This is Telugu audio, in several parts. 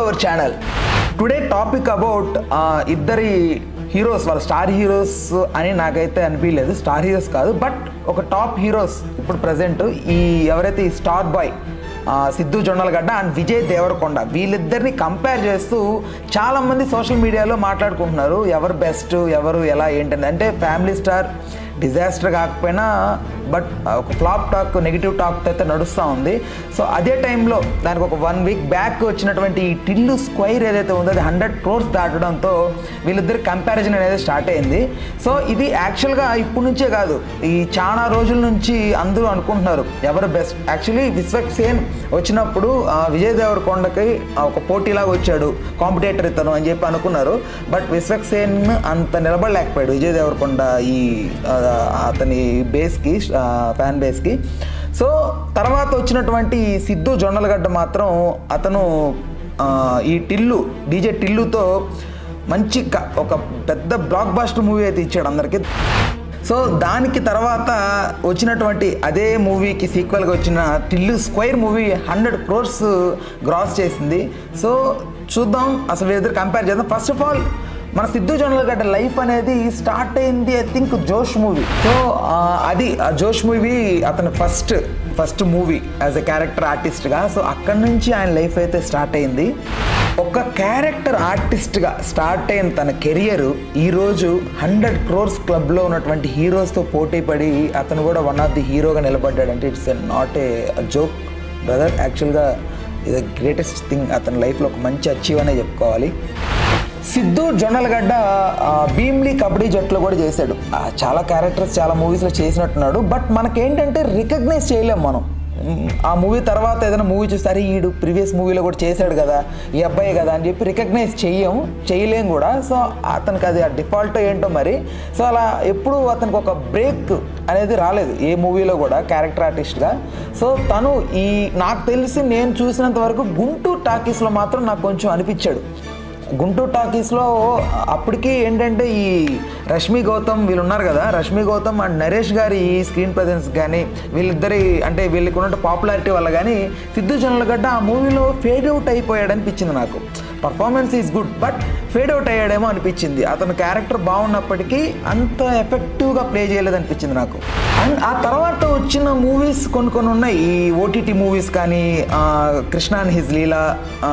Hour channel today topic about ఇద్దరి హీరోస్ వాళ్ళ స్టార్ హీరోస్ అని నాకైతే అనిపించలేదు స్టార్ హీరోస్ కాదు బట్ ఒక టాప్ హీరోస్ ఇప్పుడు ప్రజెంట్ ఈ ఎవరైతే ఈ స్టార్ బాయ్ ఆ, సిద్ధు జొన్నలగడ్డ అండ్ విజయ్ దేవరకొండ వీళ్ళిద్దరిని కంపేర్ చేస్తూ చాలామంది సోషల్ మీడియాలో మాట్లాడుకుంటున్నారు ఎవరు బెస్ట్ ఎవరు ఎలా ఏంటని అంటే ఫ్యామిలీ స్టార్ డిజాస్టర్ కాకపోయినా బట్ ఒక ఫ్లాప్ టాక్ నెగిటివ్ టాక్ అయితే నడుస్తూ ఉంది సో అదే టైంలో దానికి ఒక వన్ వీక్ బ్యాక్ వచ్చినటువంటి ఈ టిల్లు స్క్వైర్ ఏదైతే ఉందో అది హండ్రెడ్ క్రోర్స్ దాటడంతో వీళ్ళిద్దరు కంపారిజన్ అనేది స్టార్ట్ అయింది సో ఇది యాక్చువల్గా ఇప్పటి నుంచే కాదు ఈ చాలా రోజుల నుంచి అందరూ అనుకుంటున్నారు ఎవరు బెస్ట్ యాక్చువల్లీ విశ్వక్ సేన్ వచ్చినప్పుడు ఆ, విజయ్ దేవరకొండకి ఒక పోటీలాగా వచ్చాడు కాంపిటేటర్ ఇతను అని చెప్పి అనుకున్నారు బట్ విశ్వక్ సేన్ అంత నిలబడలేకపోయాడు విజయ్ దేవరకొండ ఈ ఆ, అతని బేస్కి ఫ్యాన్ బేస్కి సో తర్వాత వచ్చినటువంటి ఈ సిద్ధు జొన్నలగడ్డ మాత్రం అతను ఆ, ఈ టిల్లు డీజే టిల్లుతో మంచి క- ఒక పెద్ద బ్లాక్ బాస్టర్ మూవీ అయితే ఇచ్చాడు అందరికీ సో దానికి తర్వాత వచ్చినటువంటి అదే మూవీకి సీక్వెల్గా వచ్చిన Tillu square movie hundred crores gross చేసింది సో చూద్దాం అసలు వీరిద్దరు కంపేర్ చేద్దాం ఫస్ట్ ఆఫ్ ఆల్ మన సిద్ధు జొన్నలగడ్డ లైఫ్ అనేది స్టార్ట్ అయింది I think Josh movie so అది ఆ జోష్ మూవీ అతని first first movie as a character ఆర్టిస్ట్గా సో అక్కడి నుంచి ఆయన లైఫ్ అయితే స్టార్ట్ అయింది ఒక క్యారెక్టర్ ఆర్టిస్ట్గా స్టార్ట్ అయిన తన కెరియర్ ఈరోజు హండ్రెడ్ క్రోర్స్ క్లబ్లో ఉన్నటువంటి హీరోస్తో పోటీ పడి అతను కూడా వన్ ఆఫ్ ది హీరోగా నిలబడ్డాడంటే it's not a joke brother యాక్చువల్గా ఇది గ్రేటెస్ట్ థింగ్ అతని లైఫ్లో ఒక మంచి అచీవ్ అనే చెప్పుకోవాలి సిద్ధు జొన్నలగడ్డ ఆ, భీమ్లీ కబడ్డీ జట్టులో కూడా చేశాడు ఆ, చాలా క్యారెక్టర్స్ చాలా మూవీస్లో చేసినట్టున్నాడు బట్ మనకేంటంటే రికగ్నైజ్ చేయలేం మనం మ్, ఆ మూవీ తర్వాత ఏదైనా మూవీ చూస్తే ఈడు ప్రీవియస్ మూవీలో కూడా చేశాడు కదా ఈ అబ్బాయి కదా అని చెప్పి రికగ్నైజ్ చెయ్యం చేయలేం కూడా సో అతనికి అది ఆ డిఫాల్ట్ ఏంటో మరి సో అలా ఎప్పుడు అతనికి ఒక బ్రేక్ అనేది రాలేదు ఏ మూవీలో కూడా క్యారెక్టర్ ఆర్టిస్ట్గా సో తను ఈ నాకు తెలిసి నేను చూసినంత వరకు గుంటూరు టాకీస్లో మాత్రం నాకు కొంచెం అనిపించాడు గుంటూరు టాకీస్లో అప్పటికి ఏంటంటే ఈ రష్మి గౌతమ్ వీళ్ళు ఉన్నారు కదా రష్మి గౌతమ్ అండ్ నరేష్ గారి ఈ స్క్రీన్ ప్రజెన్స్ కానీ వీళ్ళిద్దరి అంటే వీళ్ళకి ఉన్న పాపులారిటీ వల్ల కానీ సిద్ధు జొన్నలగడ్డ ఆ మూవీలో ఫేడ్ అవుట్ అయిపోయాడు అనిపించింది నాకు performance is good but fade out అయ్యాడేమో అనిపించింది అతని క్యారెక్టర్ బాగున్నప్పటికీ అంత ఎఫెక్టివ్గా ప్లే చేయలేదు అనిపించింది నాకు అండ్ ఆ తర్వాత వచ్చిన మూవీస్ కొన్ని కొన్ని ఉన్నాయి ఈ ఓటీటీ మూవీస్ కానీ ఆ, కృష్ణ అండ్ హిజ్ లీలా ఆ,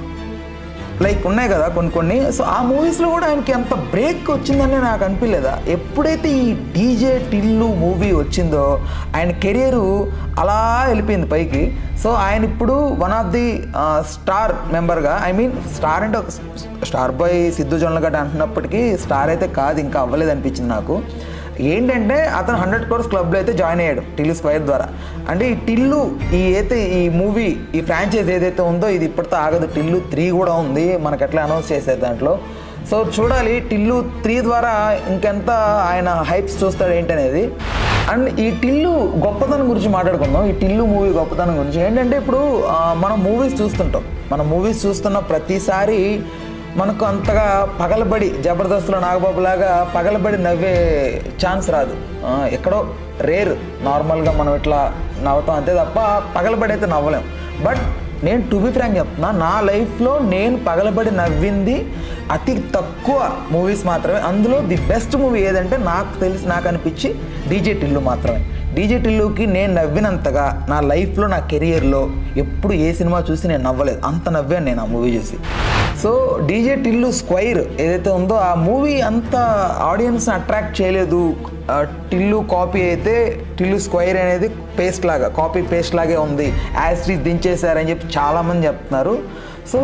లైక్ ఉన్నాయి కదా కొన్ని కొన్ని సో ఆ మూవీస్లో కూడా ఆయనకి అంత బ్రేక్ వచ్చిందని నాకు అనిపించలేదా ఎప్పుడైతే ఈ డీజే టిల్లు మూవీ వచ్చిందో ఆయన కెరియరు అలా వెళ్ళిపోయింది పైకి సో ఆయన ఇప్పుడు వన్ ఆఫ్ ది స్టార్ మెంబర్గా ఐ మీన్ స్టార్ అంటే ఒక స్టార్ బాయ్ సిద్ధు జొన్నలగడ్డ అంటున్నప్పటికీ స్టార్ అయితే కాదు ఇంకా అవ్వలేదు అనిపించింది నాకు ఏంటంటే అతను హండ్రెడ్ క్రోర్స్ క్లబ్లో అయితే జాయిన్ అయ్యాడు టిల్లు స్క్వైర్ ద్వారా అంటే ఈ టిల్లు ఈ అయితే ఈ మూవీ ఈ ఫ్రాంచైజ్ ఏదైతే ఉందో ఇది ఇప్పటితో ఆగదు టిల్లు త్రీ కూడా ఉంది మనకు ఎట్లా అనౌన్స్ చేసేది దాంట్లో సో చూడాలి టిల్లు త్రీ ద్వారా ఇంకెంత ఆయన హైప్స్ చూస్తాడు ఏంటనేది అండ్ ఈ టిల్లు గొప్పతనం గురించి మాట్లాడుకుందాం ఈ టిల్లు మూవీ గొప్పతనం గురించి ఏంటంటే ఇప్పుడు ఆ, మనం మూవీస్ చూస్తుంటాం మనం మూవీస్ చూస్తున్న ప్రతిసారి మనకు అంతగా పగలబడి జబర్దస్త్లో నాగబాబు లాగా పగలబడి నవ్వే ఛాన్స్ రాదు ఆ, ఎక్కడో రేర్ నార్మల్గా మనం ఇట్లా నవ్వుతాం అంతే తప్ప పగలబడి అయితే నవ్వలేం బట్ నేను టు బి ఫ్రాంక్ చెప్తున్నా నా లైఫ్లో నేను పగలబడి నవ్వింది అతి తక్కువ మూవీస్ మాత్రమే అందులో ది బెస్ట్ మూవీ ఏదంటే నాకు తెలిసి నాకు అనిపించి డీజే టిల్లు మాత్రమే డీజే టిల్లుకి నేను నవ్వినంతగా నా లైఫ్లో నా కెరియర్లో ఎప్పుడు ఏ సినిమా చూసి నేను నవ్వలేదు అంత నవ్వాను నేను ఆ మూవీ చూసి సో డీజే టిల్లు స్క్వైర్ ఏదైతే ఉందో ఆ మూవీ అంత ఆడియన్స్ని అట్రాక్ట్ చేయలేదు ఆ టిల్లు కాపీ అయితే టిల్లు స్క్వైర్ అనేది పేస్ట్ లాగా కాపీ పేస్ట్ లాగే ఉంది యాస్ట్రీస్ దించేశారని చెప్పి చాలామంది చెప్తున్నారు సో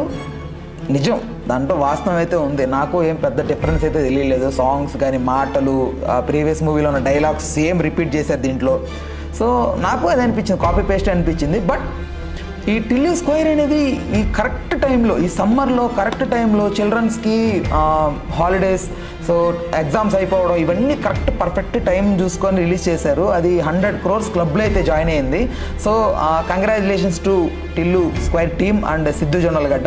నిజం దాంట్లో వాస్తవం అయితే ఉంది నాకు ఏం పెద్ద డిఫరెన్స్ అయితే తెలియలేదు సాంగ్స్ కానీ మాటలు ప్రీవియస్ మూవీలో ఉన్న డైలాగ్స్ సేమ్ రిపీట్ చేశారు దీంట్లో సో నాకు అది అనిపించింది కాపీ పేస్ట్ అనిపించింది బట్ ఈ టిల్లు స్క్వైర్ అనేది ఈ కరెక్ట్ టైంలో ఈ సమ్మర్లో కరెక్ట్ టైంలో చిల్డ్రన్స్కి హాలిడేస్ సో ఎగ్జామ్స్ అయిపోవడం ఇవన్నీ కరెక్ట్ పర్ఫెక్ట్ టైం చూసుకొని రిలీజ్ చేశారు అది హండ్రెడ్ క్రోర్స్ క్లబ్లో అయితే జాయిన్ అయింది so congratulations to Tillu square team and Siddhu Jonnalagadda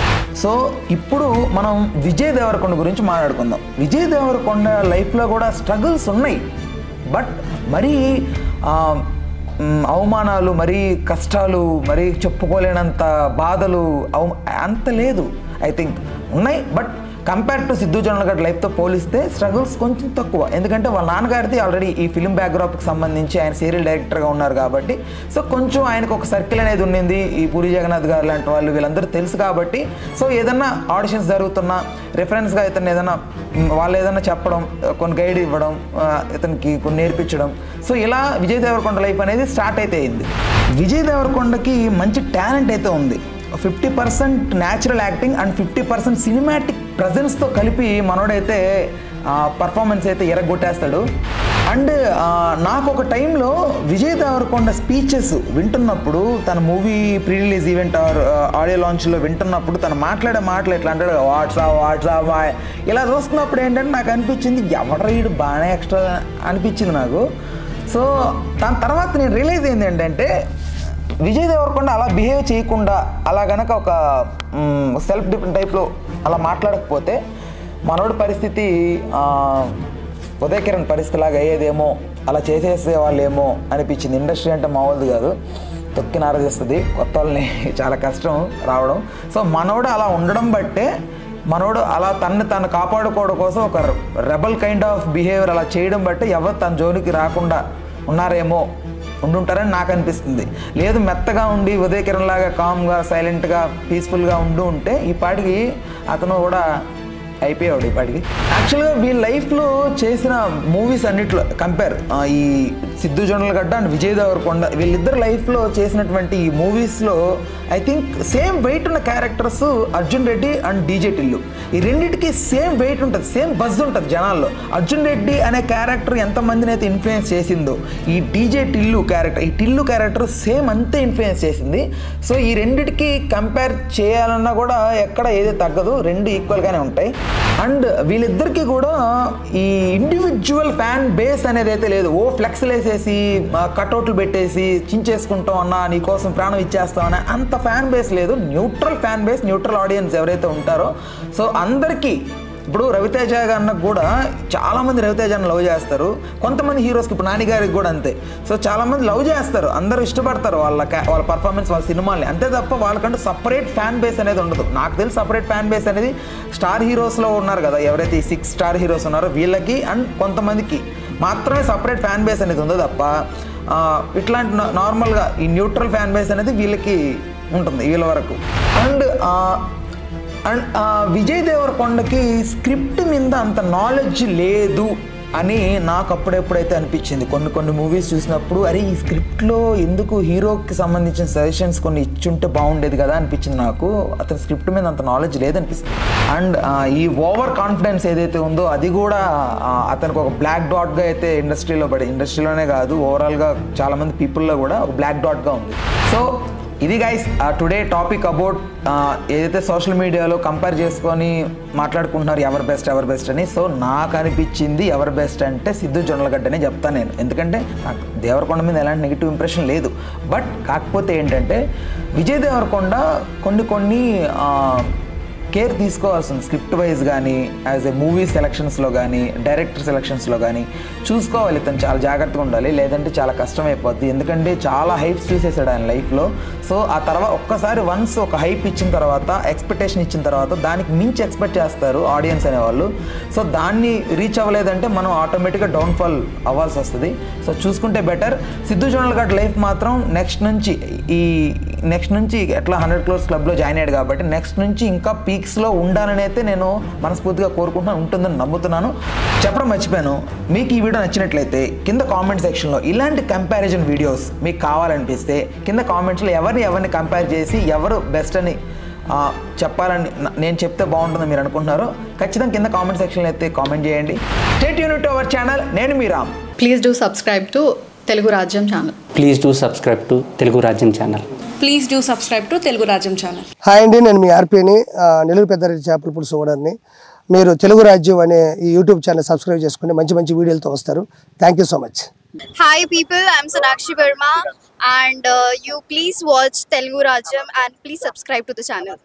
so ఇప్పుడు మనం విజయ్ దేవరకొండ గురించి మాట్లాడుకుందాం విజయ్ దేవరకొండ లైఫ్లో కూడా స్ట్రగుల్స్ ఉన్నాయి బట్ మరీ ఆ, మ్, అవమానాలు మరీ కష్టాలు మరీ చెప్పుకోలేనంత బాధలు అవ అంత లేదు ఐ థింక్ ఉన్నాయి but compare to Siddhu Jonnalagadda లైఫ్తో పోలిస్తే స్ట్రగుల్స్ కొంచెం తక్కువ ఎందుకంటే వాళ్ళ నాన్నగారిది ఆల్రెడీ ఈ ఫిల్మ్ బ్యాక్గ్రాప్కి సంబంధించి ఆయన సీరియల్ డైరెక్టర్గా ఉన్నారు కాబట్టి సో కొంచెం ఆయనకు ఒక సర్కిల్ అనేది ఉండింది ఈ పూరి జగన్నాథ్ గారు లాంటి వాళ్ళు వీళ్ళందరూ తెలుసు కాబట్టి సో ఏదన్నా ఆడిషన్స్ జరుగుతున్నా రిఫరెన్స్గా ఇతను ఏదైనా మ్, వాళ్ళు ఏదైనా చెప్పడం కొన్ని గైడ్ ఇవ్వడం ఆ, ఇతనికి కొన్ని నేర్పించడం సో ఇలా విజయ్ దేవరకొండ లైఫ్ అనేది స్టార్ట్ అయితే అయింది విజయ్ దేవరకొండకి మంచి టాలెంట్ అయితే ఉంది fifty percent natural acting and fifty percent cinematic ప్రజెన్స్తో కలిపి మనోడైతే పర్ఫార్మెన్స్ అయితే ఎరగొట్టేస్తాడు అండ్ నాకు ఒక టైంలో విజయ్ దేవరకొండ స్పీచెస్ వింటున్నప్పుడు తన movie pre release event or audio లాంచ్లో వింటున్నప్పుడు తను మాట్లాడే మాటలు ఎట్లా అంటాడు వాట్సాప్ వాట్సాప్ ఇలా చూస్తున్నప్పుడు ఏంటంటే నాకు అనిపించింది ఎవడ వీడు బాగానే ఎక్స్ట్రా అనిపించింది నాకు సో దాని తర్వాత నేను రియలైజ్ అయింది ఏంటంటే విజయ్ దేవరకొండ అలా బిహేవ్ చేయకుండా అలా గనక ఒక సెల్ఫ్ డిఫరెంట్ టైప్లో అలా మాట్లాడకపోతే మనోడి పరిస్థితి ఆ, ఉదయ్ కిరణ్ పరిస్థితి లాగా అయ్యేదేమో అలా చేసేసే వాళ్ళేమో అనిపించింది ఇండస్ట్రీ అంటే మామూలుది కాదు తొక్కి నారదీస్తుంది కొత్త వాళ్ళని చాలా కష్టం రావడం సో మనోడు అలా ఉండడం బట్టే మనోడు అలా తన్ని తను కాపాడుకోవడం కోసం ఒక రెబల్ కైండ్ ఆఫ్ బిహేవియర్ అలా చేయడం బట్టి ఎవరు తన జోలికి రాకుండా ఉన్నారేమో ఉండుంటారని నాకు అనిపిస్తుంది లేదు మెత్తగా ఉండి ఉదయ కిరణ్ లాగా కామ్గా సైలెంట్గా పీస్ఫుల్గా ఉండి ఉంటే ఈ పాటికి అతను కూడా అయిపోయాడు ఈ పాటికి యాక్చువల్గా వీళ్ళ లైఫ్లో చేసిన మూవీస్ అన్నిట్లో కంపేర్ ఈ సిద్ధు జొన్నలగడ్డ అండ్ విజయ్ దేవరకొండ వీళ్ళిద్దరు లైఫ్లో చేసినటువంటి ఈ మూవీస్లో ఐ థింక్ సేమ్ వెయిట్ ఉన్న characters Arjun Reddy and DJ Tillu ఈ రెండింటికి సేమ్ వెయిట్ ఉంటుంది సేమ్ బజ్ ఉంటుంది జనాల్లో అర్జున్ రెడ్డి అనే క్యారెక్టర్ ఎంతమందిని అయితే ఇన్ఫ్లుయెన్స్ చేసిందో ఈ డీజే టిల్లు క్యారెక్టర్ ఈ టిల్లు క్యారెక్టర్ సేమ్ అంతే ఇన్ఫ్లుయెన్స్ చేసింది సో ఈ రెండిటికి కంపేర్ చేయాలన్నా కూడా ఎక్కడ ఏది తగ్గదు రెండు ఈక్వల్గానే ఉంటాయి అండ్ వీళ్ళిద్దరికీ కూడా ఈ ఇండివిజువల్ ఫ్యాన్ బేస్ అనేది అయితే లేదు ఓ ఫ్లెక్స్లు వేసేసి కట్అవుట్లు పెట్టేసి చించేసుకుంటాం అన్నా నీకోసం ప్రాణం ఇచ్చేస్తాం అన్న అంత ఫ్యాన్ బేస్ లేదు neutral fan base neutral audience ఎవరైతే ఉంటారో సో అందరికీ ఇప్పుడు రవితేజ గారికి కూడా చాలామంది రవితేజని లవ్ చేస్తారు కొంతమంది హీరోస్కి ఇప్పుడు నాని గారికి కూడా అంతే సో చాలామంది లవ్ చేస్తారు అందరూ ఇష్టపడతారు వాళ్ళ ca- వాళ్ళ పర్ఫార్మెన్స్ వాళ్ళ సినిమాల్ని అంతే తప్ప వాళ్ళకంటూ సపరేట్ ఫ్యాన్ బేస్ అనేది ఉండదు నాకు తెలిసి సపరేట్ ఫ్యాన్ బేస్ అనేది స్టార్ హీరోస్లో ఉన్నారు కదా ఎవరైతే ఈ సిక్స్ స్టార్ హీరోస్ ఉన్నారో వీళ్ళకి అండ్ కొంతమందికి మాత్రమే సపరేట్ ఫ్యాన్ బేస్ అనేది ఉందో తప్ప ఆ, ఇట్లాంటి నా- నార్మల్గా ఈ న్యూట్రల్ ఫ్యాన్ బేస్ అనేది వీళ్ళకి ఉంటుంది వీళ్ళ వరకు అండ్ అండ్ ఆ, విజయ్ దేవరకొండకి స్క్రిప్ట్ మీద అంత నాలెడ్జ్ లేదు అని నాకు అప్పుడెప్పుడైతే అనిపించింది కొన్ని కొన్ని మూవీస్ చూసినప్పుడు అరే ఈ స్క్రిప్ట్లో ఎందుకు హీరోకి సంబంధించిన సజెషన్స్ కొన్ని ఇచ్చుంటే బాగుండేది కదా అనిపించింది నాకు అతని స్క్రిప్ట్ మీద అంత నాలెడ్జ్ లేదనిపిస్తుంది అండ్ ఈ ఓవర్ కాన్ఫిడెన్స్ ఏదైతే ఉందో అది కూడా ఆ, అతనికి ఒక బ్లాక్ డాట్గా అయితే ఇండస్ట్రీలో పడి ఇండస్ట్రీలోనే కాదు ఓవరాల్గా చాలామంది పీపుల్లో కూడా ఒక బ్లాక్ డాట్గా ఉంది సో ఇది గైస్ టుడే టాపిక్ అబౌట్ ఏదైతే సోషల్ మీడియాలో కంపేర్ చేసుకొని మాట్లాడుకుంటున్నారు ఎవరు బెస్ట్ ఎవరు బెస్ట్ అని సో నాకు అనిపించింది ఎవరు బెస్ట్ అంటే సిద్ధు జొన్నలగడ్డనే చెప్తాను నేను ఎందుకంటే నాకు దేవరకొండ మీద ఎలాంటి నెగిటివ్ ఇంప్రెషన్ లేదు బట్ కాకపోతే ఏంటంటే విజయ్ దేవరకొండ కొన్ని కొన్ని ఆ, కేర్ తీసుకోవాల్సింది స్క్రిప్ట్ వైజ్ కానీ యాజ్ ఎ మూవీ సెలక్షన్స్లో కానీ డైరెక్టర్ సెలక్షన్స్లో కానీ చూసుకోవాలి ఇతను చాలా జాగ్రత్తగా ఉండాలి లేదంటే చాలా కష్టం అయిపోద్ది ఎందుకంటే చాలా హైప్స్ చూసేసాడు ఆయన లైఫ్లో సో ఆ తర్వాత ఒక్కసారి వన్స్ ఒక హైప్ ఇచ్చిన తర్వాత ఎక్స్పెక్టేషన్ ఇచ్చిన తర్వాత దానికి మించి ఎక్స్పెక్ట్ చేస్తారు ఆడియన్స్ అనేవాళ్ళు సో దాన్ని రీచ్ అవ్వలేదంటే మనం ఆటోమేటిక్గా డౌన్ఫాల్ అవ్వాల్సి వస్తుంది సో చూసుకుంటే better Siddhu Jonnalagadda life మాత్రం నెక్స్ట్ నుంచి ఈ నెక్స్ట్ నుంచి ఎట్లా హండ్రెడ్ క్లోర్స్ క్లబ్లో జాయిన్ అయ్యాడు కాబట్టి నెక్స్ట్ నుంచి ఇంకా పీక్స్లో ఉండాలని అయితే నేను మనస్ఫూర్తిగా కోరుకుంటున్నాను ఉంటుందని నమ్ముతున్నాను చెప్పడం మర్చిపోయాను మీకు ఈ వీడియో నచ్చినట్లయితే కింద కామెంట్ సెక్షన్లో ఇలాంటి కంపారిజన్ వీడియోస్ మీకు కావాలనిపిస్తే కింద కామెంట్స్లో ఎవరిని ఎవరిని కంపేర్ చేసి ఎవరు బెస్ట్ అని ఆ, చెప్పాలని న- నేను చెప్తే బాగుంటుందని మీరు అనుకుంటున్నారో ఖచ్చితంగా కింద కామెంట్ సెక్షన్లో అయితే కామెంట్ చేయండి స్టేట్ యూనిట్ అవర్ ఛానల్ నేను మీ Ram please do subscribe to Telugu Rajyam channel please do subscribe to Telugu Rajyam channel please do subscribe to Telugu Rajyam channel hi అండి నేను మీ ఆర్పీని ఆ, నెల్లూరు పెద్దారెడ్డి చేపల పులుసు ఓనర్ని మీరు తెలుగు రాజ్యం అనే ఈ యూట్యూబ్ ఛానల్ సబ్స్క్రైబ్ చేసుకుని మంచి మంచి వీడియోలతో వస్తారు thank you so much Hi people, I'm Sonakshi Verma and uh, you please watch Telugu Rajam and please subscribe to the channel.